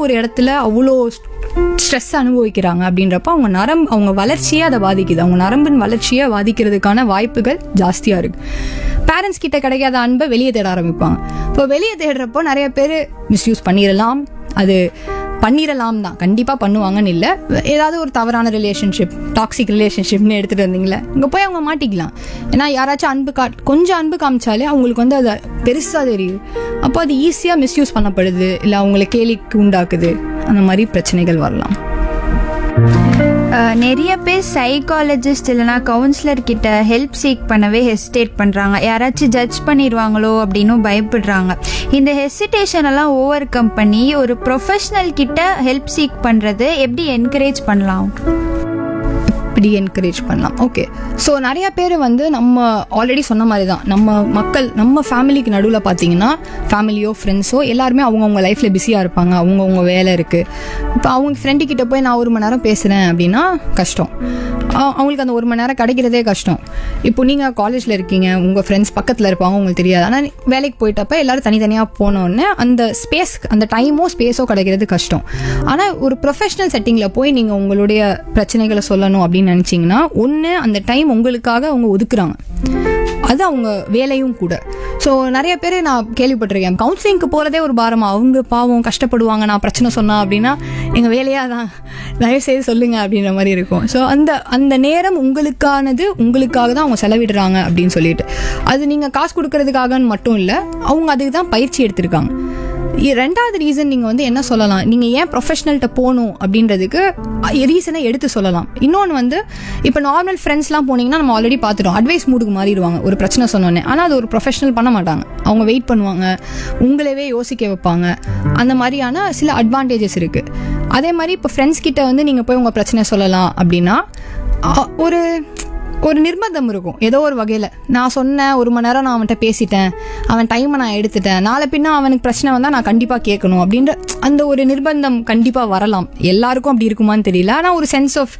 ஒரு இடத்துல அவ்வளோ ஸ்ட்ரெஸ் அனுபவிக்கிறாங்க அப்படின்றப்ப அவங்க நரம்பு அவங்க வளர்ச்சியே அதை பாதிக்குது அவங்க நரம்பின் வளர்ச்சியை பாதிக்கிறதுக்கான வாய்ப்புகள் ஜாஸ்தியாக இருக்கு பேரண்ட்ஸ் கிட்ட கிடைக்காத அன்பை வெளியே தேட ஆரம்பிப்பாங்க இப்போ வெளியே தேடுறப்போ நிறைய பேர் மிஸ்யூஸ் பண்ணிடலாம் அது பண்ணிடலாம் தான் கண்டிப்பாக பண்ணுவாங்கன்னு இல்லை ஏதாவது ஒரு தவறான ரிலேஷன்ஷிப் டாக்ஸிக் ரிலேஷன்ஷிப்னு எடுத்துகிட்டு வந்தீங்களே இங்கே போய் அவங்க மாட்டிக்கலாம் ஏன்னா யாராச்சும் அன்பு கா கொஞ்சம் அன்பு காமிச்சாலே அவங்களுக்கு வந்து அது பெருசாக தெரியுது அப்போ அது ஈஸியாக மிஸ்யூஸ் பண்ணப்படுது இல்லை அவங்களை கேலிக்கு உண்டாக்குது அந்த மாதிரி பிரச்சனைகள் வரலாம் அஹ், நிறைய பேர் சைக்காலஜிஸ்ட் இல்லைனா கவுன்சிலர் கிட்ட ஹெல்ப் சீக் பண்ணவே ஹெசிடேட் பண்ணுறாங்க யாராச்சும் ஜட்ஜ் பண்ணிடுவாங்களோ அப்படின்னு பயப்படுறாங்க இந்த ஹெசிடேஷன் எல்லாம் ஓவர் கம் பண்ணி ஒரு ப்ரொஃபஷனல் கிட்ட ஹெல்ப் சீக் பண்ணுறது எப்படி என்கரேஜ் பண்ணலாம் இப்படி என்கரேஜ் பண்ணலாம் ஓகே ஸோ நிறைய பேர் வந்து நம்ம ஆல்ரெடி சொன்ன மாதிரி தான் நம்ம மக்கள் நம்ம ஃபேமிலிக்கு நடுவில் பார்த்தீங்கன்னா ஃபேமிலியோ ஃப்ரெண்ட்ஸோ எல்லாருமே அவங்கவுங்க லைஃப்பில் பிஸியாக இருப்பாங்க அவங்கவுங்க வேலை இருக்குது இப்போ அவங்க ஃப்ரெண்டு கிட்ட போய் நான் ஒரு மணி நேரம் பேசுகிறேன் அப்படின்னா கஷ்டம் அ- அவங்களுக்கு அந்த ஒரு மணி நேரம் கிடைக்கிறதே கஷ்டம் இப்போ நீங்கள் காலேஜில் இருக்கீங்க உங்கள் ஃப்ரெண்ட்ஸ் பக்கத்தில் இருப்பாங்க உங்களுக்கு தெரியாது ஆனால் வேலைக்கு போயிட்டப்ப எல்லாரும் தனித்தனியாக போனோடனே அந்த ஸ்பேஸ் அந்த டைமோ ஸ்பேஸோ கிடைக்கிறது கஷ்டம் ஆனால் ஒரு ப்ரொஃபஷனல் செட்டிங்கில் போய் நீங்கள் உங்களுடைய பிரச்சனைகளை சொல்லணும் அப்படின்னு நினச்சிங்கன்னா ஒன்று அந்த டைம் உங்களுக்காக அவங்க ஒதுக்குறாங்க அது அவங்க வேலையும் கூட ஸோ நிறைய பேர் நான் கேள்விப்பட்டிருக்கேன் கவுன்சிலிங்க்கு போகிறதே ஒரு பாரமா அவங்க பாவம் கஷ்டப்படுவாங்க நான் பிரச்சனை சொன்னா அப்படின்னா எங்கள் வேலையாக தான் தயவு செய்து சொல்லுங்க அப்படின்ற மாதிரி இருக்கும் ஸோ அந்த அந்த நேரம் உங்களுக்கானது உங்களுக்காக தான் அவங்க செலவிடுறாங்க அப்படின்னு சொல்லிட்டு அது நீங்கள் காசு கொடுக்கறதுக்காகன்னு மட்டும் இல்லை அவங்க அதுக்கு தான் பயிற்சி எடுத்திருக்காங்க இ- ரெண்டாவது ரீசன் நீங்கள் வந்து என்ன சொல்லலாம் நீங்கள் ஏன் ப்ரொஃபஷனல்கிட்ட போகணும் அப்படின்றதுக்கு ரீசனை எடுத்து சொல்லலாம் இன்னொன்று வந்து இப்போ நார்மல் ஃப்ரெண்ட்ஸ்லாம் போனீங்கன்னா நம்ம ஆல்ரெடி பார்த்துட்டோம் அட்வைஸ் மூடுக்கு மாறிடுவாங்க ஒரு பிரச்சனை சொன்னோன்னே ஆனால் அது ஒரு ப்ரொஃபஷனல் பண்ண மாட்டாங்க அவங்க வெயிட் பண்ணுவாங்க உங்களவே யோசிக்க வைப்பாங்க அந்த மாதிரியான சில அட்வான்டேஜஸ் இருக்குது அதே மாதிரி இப்போ ஃப்ரெண்ட்ஸ் கிட்ட வந்து நீங்கள் போய் உங்கள் பிரச்சனை சொல்லலாம் அப்படின்னா அ- ஒரு ஒரு நிர்பந்தம் இருக்கும் ஏதோ ஒரு வகையில் நான் சொன்னேன் ஒரு மணி நேரம் நான் அவன்கிட்ட பேசிட்டேன் அவன் டைமை நான் எடுத்துட்டேன் நாளை பின்ன அவனுக்கு பிரச்சனை வந்தால் நான் கண்டிப்பாக கேட்கணும் அப்படின்ற அந்த ஒரு நிர்பந்தம் கண்டிப்பாக வரலாம் எல்லாருக்கும் அப்படி இருக்குமான்னு தெரியல ஆனால் ஒரு சென்ஸ் ஆஃப்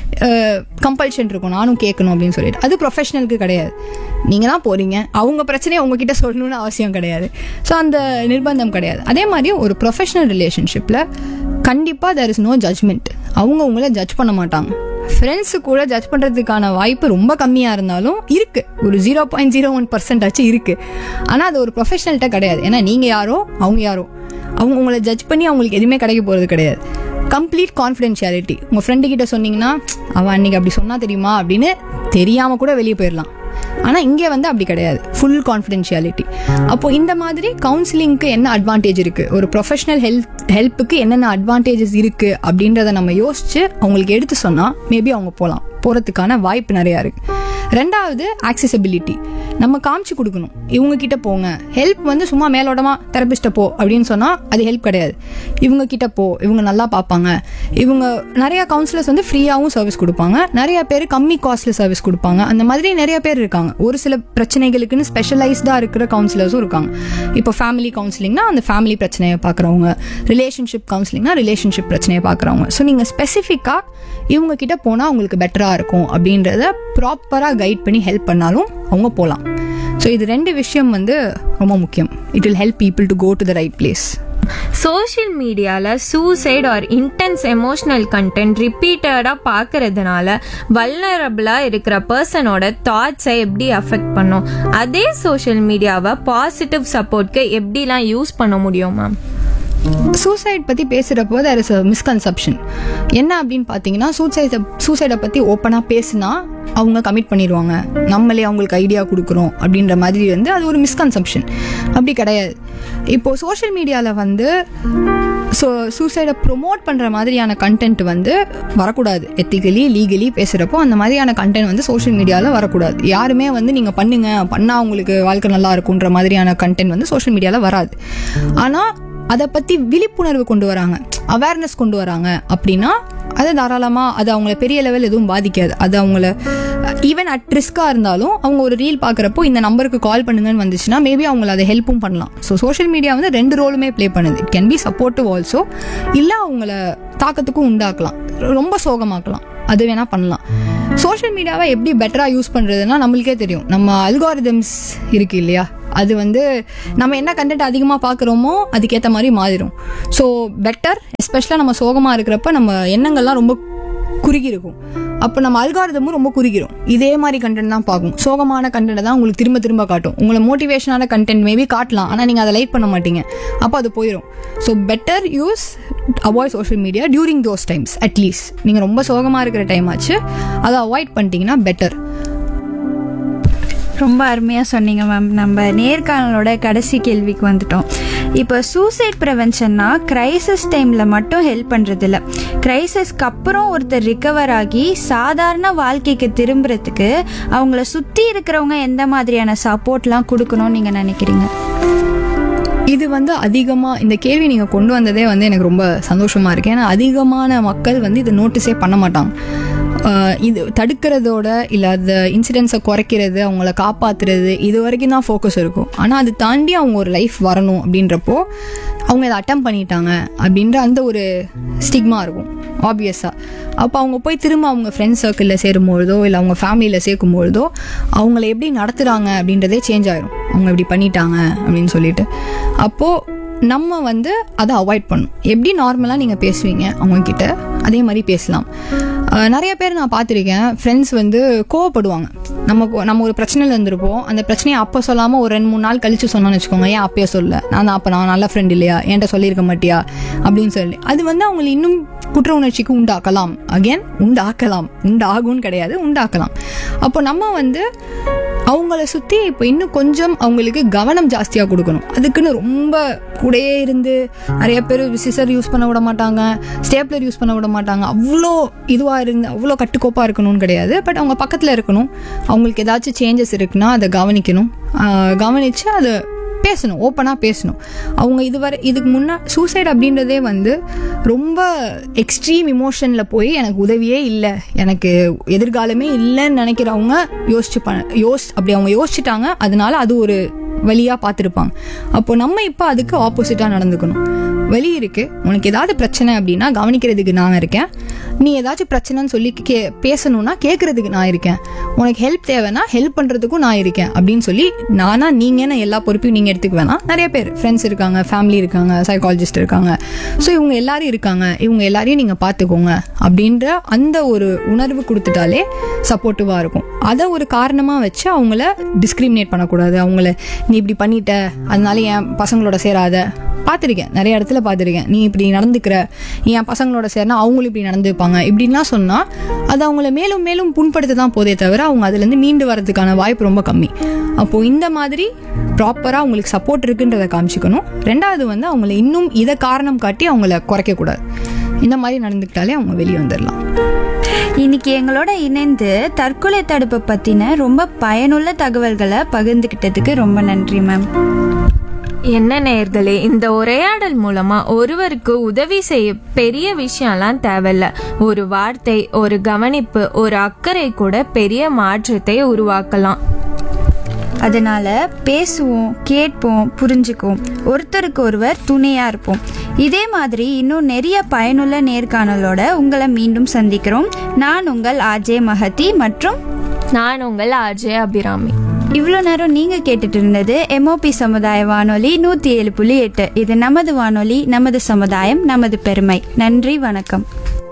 கம்பல்ஷன் இருக்கும் நானும் கேட்கணும் அப்படின்னு சொல்லிட்டு அது ப்ரொஃபஷனலுக்கு கிடையாது நீங்கள் தான் போகிறீங்க அவங்க பிரச்சனையை உங்ககிட்ட சொல்லணும்னு அவசியம் கிடையாது ஸோ அந்த நிர்பந்தம் கிடையாது அதே மாதிரி ஒரு ப்ரொஃபஷனல் ரிலேஷன்ஷிப்பில் கண்டிப்பாக there இஸ் நோ ஜட்ஜ்மெண்ட் அவங்க உங்களை ஜட்ஜ் பண்ண மாட்டாங்க ஃப்ரெண்ட்ஸு கூட ஜட்ஜ் பண்ணுறதுக்கான வாய்ப்பு ரொம்ப கம்மியாக இருந்தாலும் இருக்குது ஒரு zero point zero one percent ஆச்சு இருக்குது ஆனால் அது ஒரு ப்ரொஃபஷனல்கிட்ட கிடையாது ஏன்னா நீங்கள் யாரோ அவங்க யாரோ அவங்க உங்களை ஜட்ஜ் பண்ணி அவங்களுக்கு எதுவுமே கிடைக்க போகிறது கிடையாது கம்ப்ளீட் கான்ஃபிடென்ஷியாலிட்டி உங்கள் ஃப்ரெண்டு கிட்ட சொன்னீங்கன்னா அவன் அன்னைக்கு அப்படி சொன்னா தெரியுமா அப்படின்னு தெரியாமல் கூட வெளியே போயிடலாம் ஆனால் இங்கே வந்து அப்படி கிடையாது ஃபுல் கான்ஃபிடென்ஷியாலிட்டி அப்போ இந்த மாதிரி கவுன்சிலிங்க்கு என்ன அட்வான்டேஜ் இருக்குது ஒரு ப்ரொஃபஷனல் ஹெல்த் ஹெல்ப்புக்கு என்னென்ன அட்வான்டேஜஸ் இருக்குது அப்படின்றத நம்ம யோசிச்சு அவங்களுக்கு எடுத்து சொன்னால் மேபி அவங்க போகலாம் போகிறதுக்கான வாய்ப்பு நிறையா இருக்குது ரெண்டாவது ஆக்சசிபிலிட்டி நம்ம காமிச்சு கொடுக்கணும் இவங்க கிட்ட போங்க ஹெல்ப் வந்து சும்மா மேலோட்டமா தெரபிஸ்ட்டை போ அப்படின்னு சொன்னா அது ஹெல்ப் கிடையாது இவங்க கிட்ட போ இவங்க நல்லா பார்ப்பாங்க இவங்க நிறைய கவுன்சிலர்ஸ் வந்து ஃப்ரீயாகவும் சர்வீஸ் கொடுப்பாங்க நிறைய பேர் கம்மி காஸ்ட்ல சர்வீஸ் கொடுப்பாங்க அந்த மாதிரி நிறைய பேர் இருக்காங்க ஒரு சில பிரச்சனைகளுக்குன்னு ஸ்பெஷலைஸ்டாக இருக்கிற கவுன்சிலர்ஸும் இருக்காங்க இப்போ ஃபேமிலி கவுன்சிலிங்னா அந்த ஃபேமிலி பிரச்சனையை பார்க்குறவங்க ரிலேஷன்ஷிப் கவுன்சிலிங்னா ரிலேஷன்ஷிப் பிரச்சனையை பார்க்குறவங்க ஸோ நீங்கள் ஸ்பெசிஃபிக்காக இவங்க கிட்ட போனால் உங்களுக்கு பெட்டராக இருக்கும் அப்படின்றத ப்ராப்பராக கைட் பண்ணி ஹெல்ப் பண்ணாலும் அவங்க போகலாம் ஸோ இது ரெண்டு விஷயம் வந்து ரொம்ப முக்கியம் it will help people to go to the right place social மீடியாவில் suicide or intense emotional content ரிப்பீட்டடாக பார்க்கறதுனால வல்னரபிளாக இருக்கிற பர்சனோட தாட்ஸை எப்படி அஃபெக்ட் பண்ணும் அதே சோஷியல் மீடியாவை பாசிட்டிவ் சப்போர்ட்க்கு எப்படிலாம் யூஸ் பண்ண முடியும் மேம் சூசைட் பற்றி பேசுகிறப்போ தேர் இஸ் அ மிஸ்கன்செப்ஷன் என்ன அப்படின்னு பார்த்தீங்கன்னா சூசைடை சூசைடை பற்றி ஓப்பனாக பேசுனா அவங்க கமிட் பண்ணிடுவாங்க நம்மளே அவங்களுக்கு ஐடியா கொடுக்குறோம் அப்படின்ற மாதிரி வந்து அது ஒரு மிஸ்கன்செப்ஷன் அப்படி கிடையாது இப்போது சோஷியல் மீடியாவில் வந்து ஸோ சூசைடை ப்ரொமோட் பண்ணுற மாதிரியான கண்டென்ட் வந்து வரக்கூடாது எத்திக்கலி லீகலி பேசுகிறப்போ அந்த மாதிரியான கண்டென்ட் வந்து சோஷியல் மீடியாவில் வரக்கூடாது யாருமே வந்து நீங்கள் பண்ணுங்க பண்ணால் உங்களுக்கு வாழ்க்கை நல்லா இருக்குன்ற மாதிரியான கண்டென்ட் வந்து சோஷியல் மீடியாவில் வராது ஆனால் அதை பற்றி விழிப்புணர்வு கொண்டு வராங்க அவேர்னஸ் கொண்டு வராங்க அப்படின்னா அது தாராளமாக அது அவங்கள பெரிய லெவல் எதுவும் பாதிக்காது அது அவங்கள ஈவன் அட் ரிஸ்க்காக இருந்தாலும் அவங்க ஒரு ரீல் பார்க்குறப்போ இந்த நம்பருக்கு கால் பண்ணுங்கன்னு வந்துச்சுன்னா மேபி அவங்கள அதை ஹெல்ப்பும் பண்ணலாம் ஸோ சோஷியல் மீடியா வந்து ரெண்டு ரோலுமே ப்ளே பண்ணுது it can be supportive also இல்லை அவங்கள தாக்கத்துக்கும் உண்டாக்கலாம் ரொம்ப சோகமாக்கலாம் அது வேணால் பண்ணலாம் சோஷியல் மீடியாவை எப்படி பெட்டராக யூஸ் பண்ணுறதுன்னா நம்மளுக்கே தெரியும் நம்ம அல்காரிதம்ஸ் இருக்கு இல்லையா அது வந்து நம்ம என்ன கண்டென்ட் அதிகமாக பார்க்குறோமோ அதுக்கேற்ற மாதிரி மாறிடும் ஸோ பெட்டர் எஸ்பெஷலாக நம்ம சோகமாக இருக்கிறப்ப நம்ம எண்ணங்கள்லாம் ரொம்ப குறுகி இருக்கும் அப்போ நம்ம அல்காரதமும் ரொம்ப குறுகிரும் இதே மாதிரி கண்டென்ட் தான் பார்க்கும் சோகமான கண்டென்ட் தான் உங்களுக்கு திரும்ப திரும்ப காட்டும் உங்களை மோட்டிவேஷனான கண்டென்ட் மேபி காட்டலாம் ஆனால் நீங்கள் அதை லைக் பண்ண மாட்டீங்க அப்போ அது போயிடும் so better use avoid social media during those times at least நீங்கள் ரொம்ப சோகமாக இருக்கிற டைம் ஆச்சு அதை அவாய்ட் பண்ணிட்டீங்கன்னா பெட்டர் ரொம்ப அருமையாக சொன்னீங்க மேம் நம்ம நேர்காணலோட கடைசி கேள்விக்கு வந்துட்டோம் இப்போ சூசைட் ப்ரிவென்ஷன்னா கிரைசிஸ் டைமில் மட்டும் ஹெல்ப் பண்ணுறதில்ல கிரைசிஸ்க்கு அப்புறம் ஒருத்தர் ரிகவர் ஆகி சாதாரண வாழ்க்கைக்கு திரும்புறதுக்கு அவங்கள சுற்றி இருக்கிறவங்க எந்த மாதிரியான சப்போர்ட்லாம் கொடுக்கணும்னு நீங்கள் நினைக்கிறீங்க இது வந்து அதிகமாக இந்த கேள்வி நீங்கள் கொண்டு வந்ததே வந்து எனக்கு ரொம்ப சந்தோஷமாக இருக்கு ஏன்னா அதிகமான மக்கள் வந்து இதை நோட்டீஸே பண்ண மாட்டாங்க ஆஹ் இது தடுக்கிறதோட இல்லை அந்த இன்சிடென்ட்ஸை குறைக்கிறது அவங்கள காப்பாற்றுறது இது வரைக்கும் தான் ஃபோக்கஸ் இருக்கும் ஆனால் அது தாண்டி அவங்க ஒரு லைஃப் வரணும் அப்படின்றப்போ அவங்க இதை அட்டம் பண்ணிட்டாங்க அப்படின்ற அந்த ஒரு ஸ்டிக்மா இருக்கும் ஆப்வியஸாக அப்போ அவங்க போய் திரும்ப அவங்க ஃப்ரெண்ட்ஸ் சர்க்கிளில் சேரும்பொழுதோ இல்லை அவங்க ஃபேமிலியில் சேர்க்கும்பொழுதோ அவங்கள எப்படி நடத்துகிறாங்க அப்படின்றதே சேஞ்ச் ஆயிரும் அவங்க இப்படி பண்ணிட்டாங்க அப்படின்னு சொல்லிட்டு அப்போது நம்ம வந்து அதை அவாய்ட் பண்ணும் எப்படி நார்மலாக நீங்கள் பேசுவீங்க அவங்கக்கிட்ட அதே மாதிரி பேசலாம் அஹ் நிறைய பேர் நான் பார்த்துருக்கேன் ஃப்ரெண்ட்ஸ் வந்து கோவப்படுவாங்க நம்ம கோ- நம்ம ஒரு பிரச்சனையில் இருந்திருப்போம் அந்த பிரச்சனையை அப்போ சொல்லாமல் ஒரு ரெண்டு மூணு நாள் கழிச்சு சொன்னோன்னு வச்சுக்கோங்க ஏன் அப்பயே சொல்ல நான் அப்போ நான் நல்ல ஃப்ரெண்ட் இல்லையா என்கிட்ட சொல்லியிருக்க மாட்டியா அப்படின்னு சொல்லி அது வந்து அவங்களை இன்னும் குற்ற உணர்ச்சிக்கு உண்டாக்கலாம் அகைன் உண்டாக்கலாம் உண்டாகும்னு கிடையாது உண்டாக்கலாம் அப்போ நம்ம வந்து அவங்கள சுற்றி இப்போ இன்னும் கொஞ்சம் அவங்களுக்கு கவனம் ஜாஸ்தியாக கொடுக்கணும் அதுக்குன்னு ரொம்ப கூடயே இருந்து நிறைய பேர் சிசர் யூஸ் பண்ண விட மாட்டாங்க ஸ்டேப்லர் யூஸ் பண்ண விட மாட்டாங்க அவ்வளோ இதுவாக இருந்து அவ்வளோ கட்டுக்கோப்பாக இருக்கணும்னு கிடையாது பட் அவங்க பக்கத்தில் இருக்கணும் அவங்களுக்கு ஏதாச்சும் சேஞ்சஸ் இருக்குன்னா அதை கவனிக்கணும் ஆஹ் கவனிச்சு அதை பேசணும் ஓப்பனாக பேசணும் அவங்க இதுவரை இதுக்கு முன்னா சூசைட் அப்படின்றதே வந்து ரொம்ப எக்ஸ்ட்ரீம் இமோஷனில் போய் எனக்கு உதவியே இல்லை எனக்கு எதிர்காலமே இல்லைன்னு நினைக்கிறவங்க யோசிச்சு ப யோசி அப்படி அவங்க யோசிச்சுட்டாங்க அதனால அது ஒரு வழியாக பார்த்துருப்பாங்க அப்போ நம்ம இப்போ அதுக்கு ஆப்போசிட்டாக நடந்துக்கணும் வழி இருக்கு உனக்கு ஏதாவது பிரச்சனை அப்படின்னா கவனிக்கிறதுக்கு நான் இருக்கேன் நீ ஏதாச்சும் பிரச்சனைன்னு சொல்லி கே பேசணும்னா கேட்கறதுக்கு நான் இருக்கேன் உனக்கு ஹெல்ப் தேவைன்னா ஹெல்ப் பண்ணுறதுக்கும் நான் இருக்கேன் அப்படின்னு சொல்லி நானா நீங்கன்னு எல்லா பொறுப்பையும் நீங்கள் எடுத்துக்க வேணாம் நிறைய பேர் ஃப்ரெண்ட்ஸ் இருக்காங்க ஃபேமிலி இருக்காங்க சைக்காலஜிஸ்ட் இருக்காங்க ஸோ இவங்க எல்லாரும் இருக்காங்க இவங்க எல்லாரையும் நீங்கள் பார்த்துக்கோங்க அப்படின்ற அந்த ஒரு உணர்வு கொடுத்துட்டாலே சப்போர்ட்டிவாக இருக்கும் அதை ஒரு காரணமாக வச்சு அவங்கள டிஸ்கிரிமினேட் பண்ணக்கூடாது அவங்கள நீ இப்படி பண்ணிட்ட அதனால என் பசங்களோட சேராத பார்த்துருக்கேன் நிறைய இடத்துல பார்த்துருக்கேன் நீ இப்படி நடந்துக்கிற நீ என் பசங்களோட சேர்னா அவங்களும் இப்படி நடந்துப்பாங்க இப்படின்லாம் சொன்னால் அது அவங்கள மேலும் மேலும் புண்படுத்த தான் போதே தவிர அவங்க அதுலேருந்து மீண்டு வரதுக்கான வாய்ப்பு ரொம்ப கம்மி அப்போது இந்த மாதிரி ப்ராப்பராக அவங்களுக்கு சப்போர்ட் இருக்குன்றதை காமிச்சிக்கணும் ரெண்டாவது வந்து அவங்கள இன்னும் இதை காரணம் காட்டி அவங்கள குறைக்கக்கூடாது இந்த மாதிரி நடந்துக்கிட்டாலே அவங்க வெளியே வந்துடலாம் இன்னைக்கு எங்களோட இணைந்து தற்கொலை தடுப்பு பற்றின ரொம்ப பயனுள்ள தகவல்களை பகிர்ந்துக்கிட்டதுக்கு ரொம்ப நன்றி மேம் என்ன நேயர்களே இந்த உரையாடல் மூலமா ஒருவருக்கு உதவி செய்ய பெரிய விஷயம்லாம் தேவையில்ல ஒரு வார்த்தை ஒரு கவனிப்பு ஒரு அக்கறை கூட பெரிய மாற்றத்தை உருவாக்கலாம் அதனால பேசுவோம் கேட்போம் புரிஞ்சுக்குவோம் ஒருத்தருக்கு ஒருவர் துணையா இருப்போம் இதே மாதிரி இன்னும் நிறைய பயனுள்ள நேர்காணலோட உங்களை மீண்டும் சந்திக்கிறோம் நான் உங்கள் ஆர்ஜே மஹதி மற்றும் நான் உங்கள் அஜய் அபிராமி இவ்வளோ நேரம் நீங்கள் கேட்டுட்டு இருந்தது எம்ஓபி சமுதாய வானொலி நூற்றி ஏழு புள்ளி எட்டு இது நமது வானொலி நமது சமுதாயம் நமது பெருமை நன்றி வணக்கம்